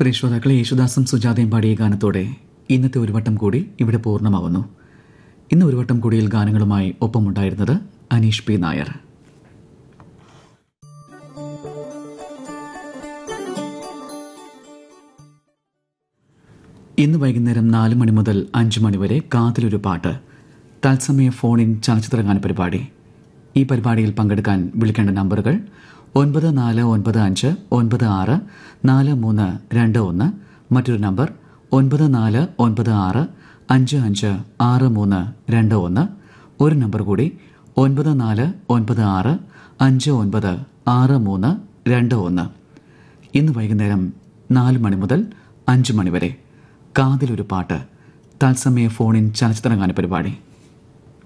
പ്രിയ ശ്രോതാക്കളെ യേശുദാസും സുജാതയും പാടിയ ഗാനത്തോടെ ഇന്നത്തെ ഒരു വട്ടം കൂടി ഇവിടെ പൂർണ്ണമാവുന്നു ഇന്ന് ഒരു വട്ടം കൂടിയിൽ ഗാനങ്ങളുമായി ഒപ്പമുണ്ടായിരുന്നത് അനീഷ് പി നായർ ഇന്ന് വൈകുന്നേരം നാല് മണി മുതൽ അഞ്ച് മണി വരെ കാതിലൊരു പാട്ട് തത്സമയ ഫോണിൻ ചലച്ചിത്രഗാന പരിപാടി ഈ പരിപാടിയിൽ പങ്കെടുക്കാൻ വിളിക്കേണ്ട നമ്പറുകൾ ഒൻപത് നാല് ഒൻപത് അഞ്ച് ഒൻപത് ആറ് നാല് മൂന്ന് രണ്ട് ഒന്ന് മറ്റൊരു നമ്പർ ഒൻപത് നാല് ഒൻപത് ആറ് അഞ്ച് അഞ്ച് ആറ് മൂന്ന് രണ്ട് ഒന്ന് ഒരു നമ്പർ കൂടി ഒൻപത് നാല് ഒൻപത് ആറ് അഞ്ച് ഒൻപത് ആറ് മൂന്ന് രണ്ട് ഒന്ന് ഇന്ന് വൈകുന്നേരം നാല് മണി മുതൽ അഞ്ച് മണി വരെ കാതിലൊരു പാട്ട് തത്സമയ ഫോണിൻ ചലച്ചിത്രഗാന പരിപാടി